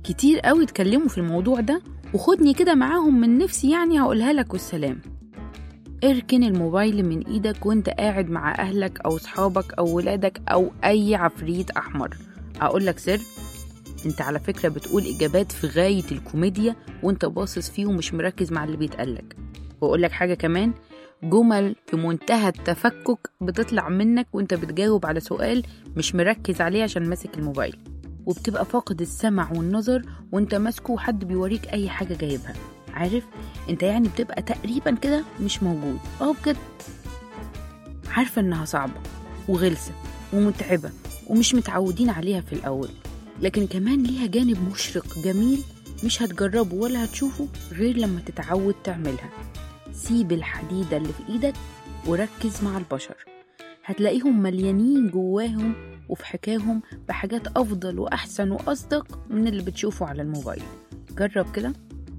كتير قوي اتكلموا في الموضوع ده وخدني كده معاهم من نفسي يعني هقولها لك والسلام اركن الموبايل من ايدك وانت قاعد مع اهلك او صحابك او ولادك او اي عفريت احمر اقول لك سر انت على فكرة بتقول اجابات في غاية الكوميديا وانت باصص فيه ومش مركز مع اللي بيتقالك واقول لك حاجة كمان جمل في منتهى التفكك بتطلع منك وانت بتجاوب على سؤال مش مركز عليه عشان ماسك الموبايل وبتبقى فاقد السمع والنظر وانت ماسكه وحد بيوريك اي حاجة جايبها عارف انت يعني بتبقى تقريبا كده مش موجود اه بجد عارفة انها صعبة وغلسة ومتعبة ومش متعودين عليها في الأول لكن كمان ليها جانب مشرق جميل مش هتجربه ولا هتشوفه غير لما تتعود تعملها سيب الحديدة اللي في إيدك وركز مع البشر هتلاقيهم مليانين جواهم وفي حكاهم بحاجات أفضل وأحسن وأصدق من اللي بتشوفه على الموبايل جرب كده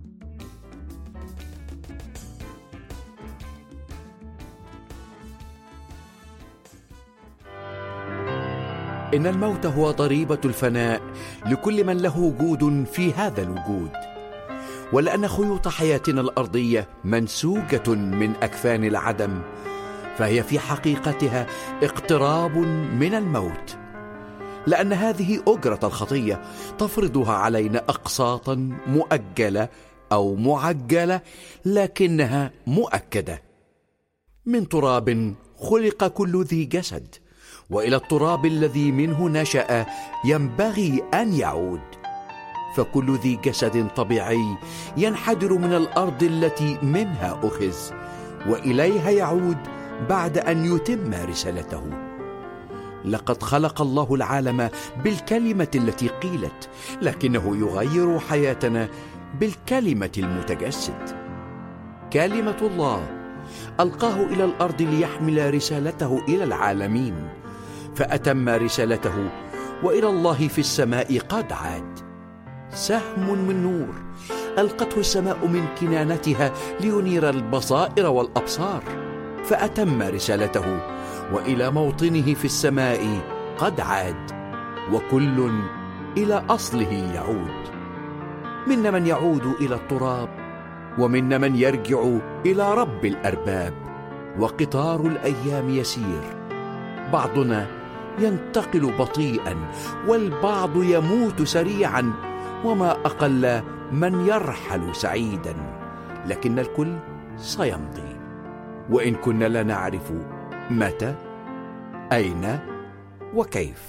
إن الموت هو ضريبة الفناء لكل من له وجود في هذا الوجود ولأن خيوط حياتنا الأرضية منسوجة من أكفان العدم فهي في حقيقتها اقتراب من الموت لأن هذه أجرة الخطية تفرضها علينا أقساطا مؤجلة أو معجلة لكنها مؤكدة من تراب خلق كل ذي جسد والى التراب الذي منه نشا ينبغي ان يعود فكل ذي جسد طبيعي ينحدر من الارض التي منها اخذ واليها يعود بعد ان يتم رسالته لقد خلق الله العالم بالكلمه التي قيلت لكنه يغير حياتنا بالكلمه المتجسد كلمه الله القاه الى الارض ليحمل رسالته الى العالمين فاتم رسالته والى الله في السماء قد عاد سهم من نور القته السماء من كنانتها لينير البصائر والابصار فاتم رسالته والى موطنه في السماء قد عاد وكل الى اصله يعود منا من يعود الى التراب ومنا من يرجع الى رب الارباب وقطار الايام يسير بعضنا ينتقل بطيئا والبعض يموت سريعا وما اقل من يرحل سعيدا لكن الكل سيمضي وان كنا لا نعرف متى اين وكيف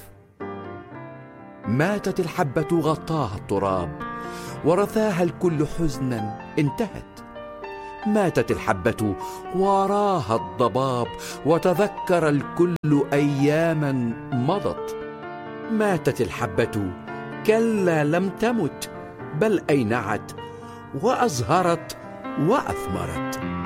ماتت الحبه غطاها التراب ورثاها الكل حزنا انتهت ماتت الحبة وراها الضباب وتذكر الكل أياما مضت ماتت الحبة كلا لم تمت بل أينعت وأزهرت وأثمرت